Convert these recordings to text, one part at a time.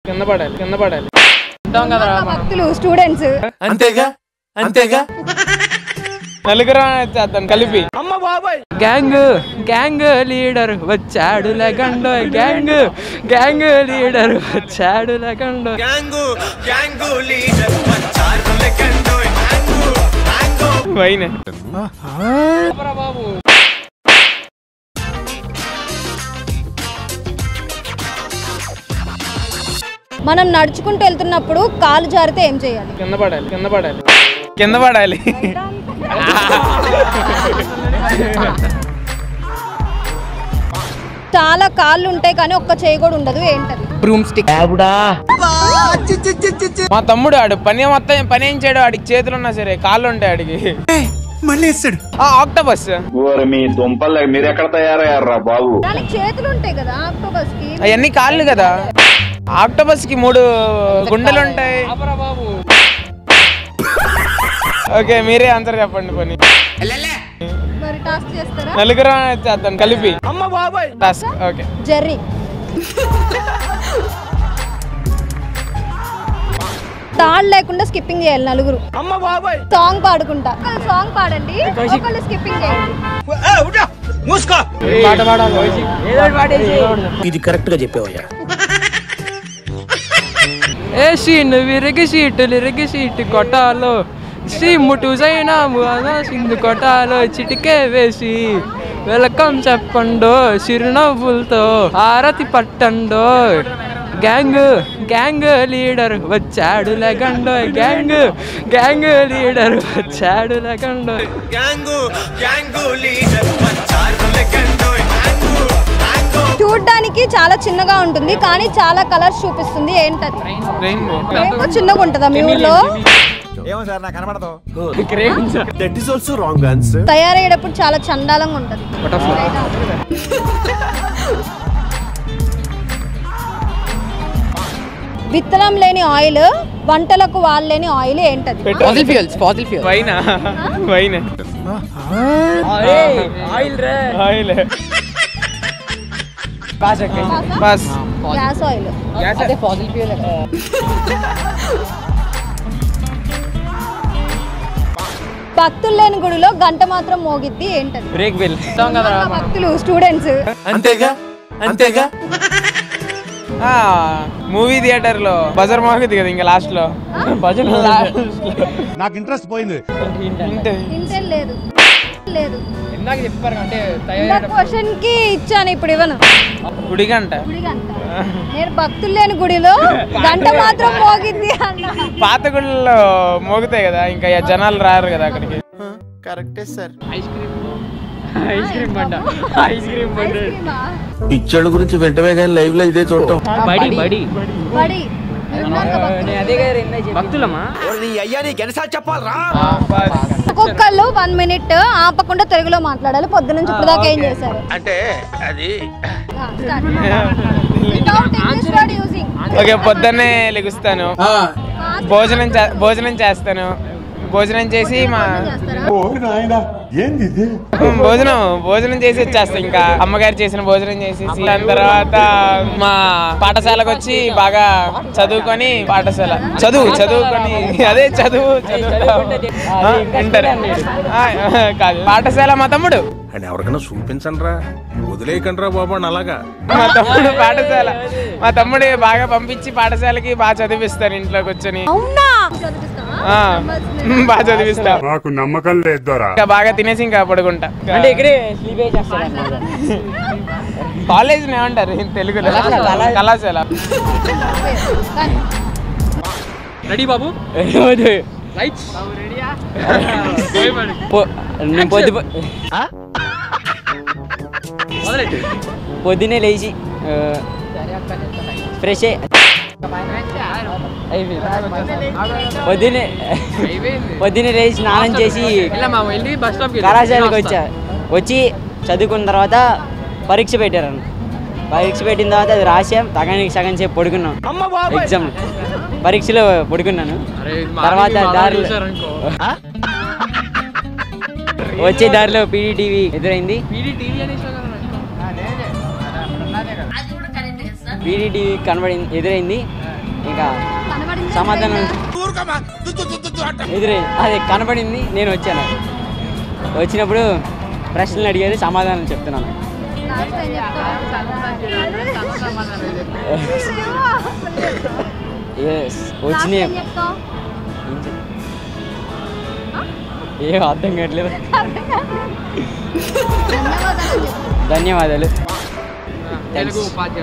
కింద పడాలి కింద పడాలి ఉంటాం మా కదరా భక్తులు స్టూడెంట్స్ అంతేగా అంతేగా నలుగురు చేద్దాం కలిపి గ్యాంగ్ గ్యాంగ్ లీడర్ వచ్చాడు లగండో గ్యాంగ్ గ్యాంగ్ లీడర్ వచ్చాడు లగండో వైన్ బాబు మనం నడుచుకుంటూ వెళ్తున్నప్పుడు కాలు జారితే ఏం చేయాలి కింద పడాలి కింద పడాలి కింద పడాలి చాలా కాళ్ళు ఉంటాయి కానీ ఒక్క చేయి కూడా ఉండదు ఏంటది బ్రూమ్ స్టిక్ మా తమ్ముడు ఆడు పని మొత్తం పని ఏం చేయడు ఆడికి చేతులు ఉన్నా సరే కాళ్ళు ఉంటాయి ఆడికి మళ్ళీ వేస్తాడు ఆ ఆక్టోబస్ ఓరి మీ దుంపలు మీరు ఎక్కడ తయారయ్యారా బాబు దానికి చేతులు ఉంటాయి కదా ఆక్టోబస్ కి అవన్నీ కాళ్ళు కదా ఆక్టోబస్ కి మూడు గుండెలు ఉంటాయి ఓకే మీరే ఆన్సర్ చెప్పండి పని మరి టాస్క్ చేస్తారా నలుగురు చేద్దాం కలిపి టాస్క్ ఓకే జర్రీ తాళ్ళు లేకుండా స్కిప్పింగ్ చేయాలి నలుగురు సాంగ్ పాడుకుంటా ఒకళ్ళు సాంగ్ పాడండి ఒకళ్ళు స్కిప్పింగ్ చేయండి పాట పాడాలి ఇది కరెక్ట్ గా చెప్పావయ్యా ఏ సీన్ విరిగి సీటు లిరిగి సీటు కొట్టాలో సీముటు జైనాము అదా సింధు కొట్టాలో చిటికే వేసి వెల్కమ్ చెప్పండో చిరునవ్వులతో ఆరతి పట్టండో గ్యాంగ్ గ్యాంగ్ లీడర్ వచ్చాడు లగండో గ్యాంగ్ గ్యాంగ్ లీడర్ వచ్చాడు లగండో చూడ్డానికి చాలా చిన్నగా ఉంటుంది కానీ చాలా కలర్స్ చూపిస్తుంది ఏంటది రెయిన్బో చిన్నగా ఉంటుందా మీ ఊర్లో that is also wrong answer తయారయ్యేటప్పుడు చాలా చండాలంగా ఉంటది విత్తనం లేని ఆయిల్ వంటలకు వాళ్ళేని ఆయిల్ ఏంటది ఫాసిల్ ఫ్యూయల్స్ ఫాసిల్ ఫ్యూయల్ వైనా వైన్ ఆయిల్ రే ఆయిల్ బస్ గ్యాస్ ఆయిల్ అదే ఫాసిల్ ఫ్యూయల్ భక్తులు లేని గుడిలో గంట మాత్రం మోగిద్ది ఏంటది బ్రేక్ బిల్ కదా మా భక్తులు స్టూడెంట్స్ అంతేగా అంతేగా మూవీ థియేటర్ లో బజర్ మోగుద్ది కదా ఇంకా లాస్ట్ లో బజర్ నాకు ఇంట్రెస్ట్ పోయింది ఇంటెల్ లేదు లేదు ఇందాక చెప్పారు అంటే క్వశ్చన్ కి ఇచ్చాను ఇప్పుడు ఇవ్వను గుడి గంట గుడి గంట నేను భక్తులు లేని గుడిలో గంట మాత్రం మోగిద్ది అన్న పాత గుడిలో మోగుతాయి కదా ఇంకా జనాలు రారు కదా అక్కడికి కరెక్టే sir ice cream ice cream బండ ఐస్ క్రీమ్ ఐస్ క్రీమా? పిచ్చోళ్ళ గురించి వెంటనే కానీ లైవ్ లో ఇదే చూడటం బడి బడి బడి మీరున్నారు కదా భక్తులు. భక్తులమ్మా ఒక్కొక్కళ్ళు వన్ మినిట్ ఆపకుండా తెలుగులో మాట్లాడాలి పొద్దు నుంచి ఇప్పుడు దాకా ఏం చేశారు అంటే అది ఆ, start. Without English word using. Okay పొద్దున్నే లెగుస్తాను భోజనం చే- భోజనం చేస్తాను భోజనం చేసి మా చేస్తారా? ఏంది ఇది భోజనం భోజనం చేసి వచ్చేస్తా ఇంకా అమ్మగారు చేసిన భోజనం చేసేసి దాని తర్వాత మా పాఠశాలకు వచ్చి బాగా చదువుకొని పాఠశాల చదువు చదువుకొని అదే చదువు చదువు ఆ, ఇంటర్ ఆ, కాదు పాఠశాల మా తమ్ముడు అని ఎవరికైనా చూపించండి రా వదిలేయకండి రా బాబు అని అలాగా మా తమ్ముడు పాఠశాల మా తమ్ముడు బాగా పంపించి పాఠశాలకి బాగా చదివిస్తాను ఇంట్లో కూర్చొని చదివిస్తావా? ఆ, బాగా చదివిస్తా నాకు నమ్మకం లేదు దొరా ఇంకా బాగా తినేసి ఇంకా పడుకుంటా అంటే ఇక్కడే స్లీప్ అయి చేస్తారా కాలేజ్ ఏమంటారు తెలుగులో కళాశాల కానీ రెడీ బాబు పొ- నేను పొద్దు పొద్దున్నే లేచి ఆ, ఫ్రెష్ అయ్యి పొద్దున్నే పొద్దున్నే లేచి స్నానం చేసి బస్ స్టాప్ కళాశాలకు వచ్చా వచ్చి చదువుకున్న తర్వాత పరీక్ష పెట్టారు పరీక్ష పెట్టిన తర్వాత అది రాసాం సగానికి సగం సేపు పడుకున్నాం ఎగ్జామ్ పరీక్షలో పడుకున్నాను తర్వాత దారిలో వచ్చే దారిలో పీడీ టీవీ ఎదురైంది పీడీ టీవీ కనబడింది ఎదురైంది ఇంకా కనబడింది సమాధానం ఎదురే అది కనబడింది నేను వచ్చాను వచ్చినప్పుడు ప్రశ్నలు అడిగారు సమాధానం చెప్తున్నాను లాస్ట్ ఏం చెప్తావు ఎస్ లాస్ట్ వచ్చినాయి ఏం చెప్తావు ఏం అర్థం కావట్లేదు ధన్యవాదాలు చెప్పు. ధన్యవాదాలు తెలుగు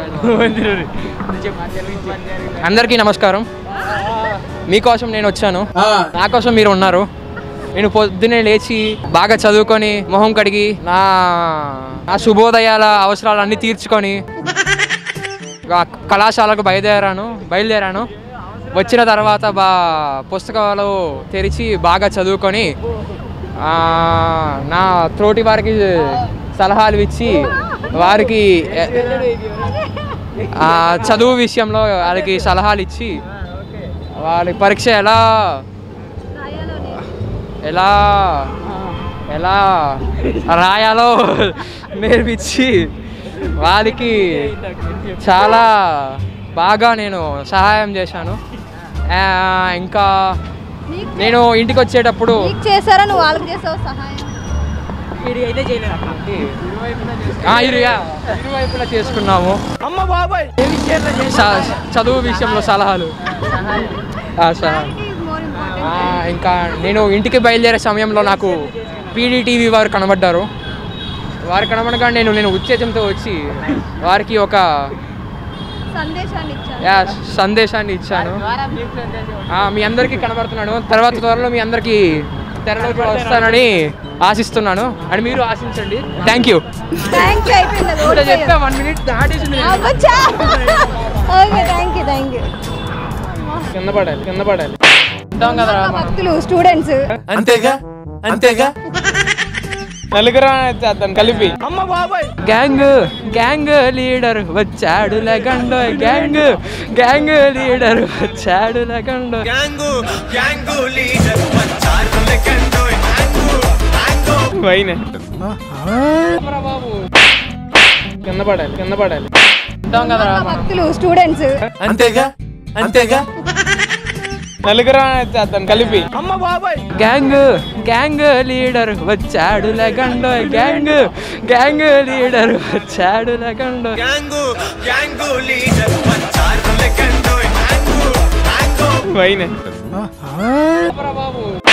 అందరికీ నమస్కారం మీకోసం నేను వచ్చాను నా కోసం మీరు ఉన్నారు నేను పొద్దునే లేచి బాగా చదువుకొని మొహం కడిగి నా నా శుభోదయాల అవసరాలన్నీ తీర్చుకొని ఆ కళాశాలకు బయలుదేరాను బయలుదేరాను వచ్చిన తర్వాత బా పుస్తకాలు తెరిచి బాగా చదువుకొని ఆ, నా తోటి వారికి సలహాలు ఇచ్చి వారికి ఎ- ఆ, చదువు విషయంలో వాళ్ళకి సలహాలు ఇచ్చి వాళ్ళ పరీక్ష ఎలా రాయాలో నేను. ఎలా ఎలా రాయాలో నేర్పించి వాళ్ళకి చాలా బాగా నేను సహాయం చేశాను ఆ, ఇంకా నీకు నేను ఇంటికి వచ్చేటప్పుడు నీకు చేశారా నువ్వు వాళ్ళకి చేసావు సహాయం ఆ, ఇరు యా, ఇరువైపులా చేసుకున్నాము స- చదువు విషయంలో సలహాలు ఆ, స- Charity is more important. ఆ, ఇంకా నేను ఇంటికి బయలుదేరే సమయంలో నాకు పీడీటీవీ వారు కనబడ్డారు వారు కనబడగా నేను నేను ఉత్తేజంతో వచ్చి వారికి ఒక సందేశాన్ని ఇచ్చాను యా, సందేశాన్ని ఇచ్చాను ఆ, మీ అందరికీ కనబడుతున్నాను తర్వాత త్వరలో మీ అందరికీ తెరలోకి వస్తానని ఆశిస్తున్నాను అండ్ మీరు ఆశించండి థ్యాంక్ యూ థ్యాంక్ యూ అయిపోయింది అది చెప్తే ఓడిపోయావు. వన్ మినిట్ దాటేసింది అవ్వచ్చా okay thank you thank you కింద పడాలి కింద పడాలి ఉంటాం కదరా మనం. భక్తులు స్టూడెంట్స్ అంతేగా అంతేగా నలుగురు చేద్దాం కలిపి గ్యాంగ్ గ్యాంగ్ లీడర్ వచ్చాడు లగండో గ్యాంగ్ గ్యాంగ్ లీడర్ వచ్చాడు లగండో వైనే బాబు కింద పడాలి కింద పడాలి ఉంటాం కదరా మనం. భక్తులు స్టూడెంట్స్ అంతేగా అంతేగా నలుగురు చేద్దాం కలిపి గ్యాంగ్ గ్యాంగ్ లీడర్ వచ్చాడు లగండో గ్యాంగ్ గ్యాంగ్ లీడర్ వచ్చాడు లగండో వైనే బాబు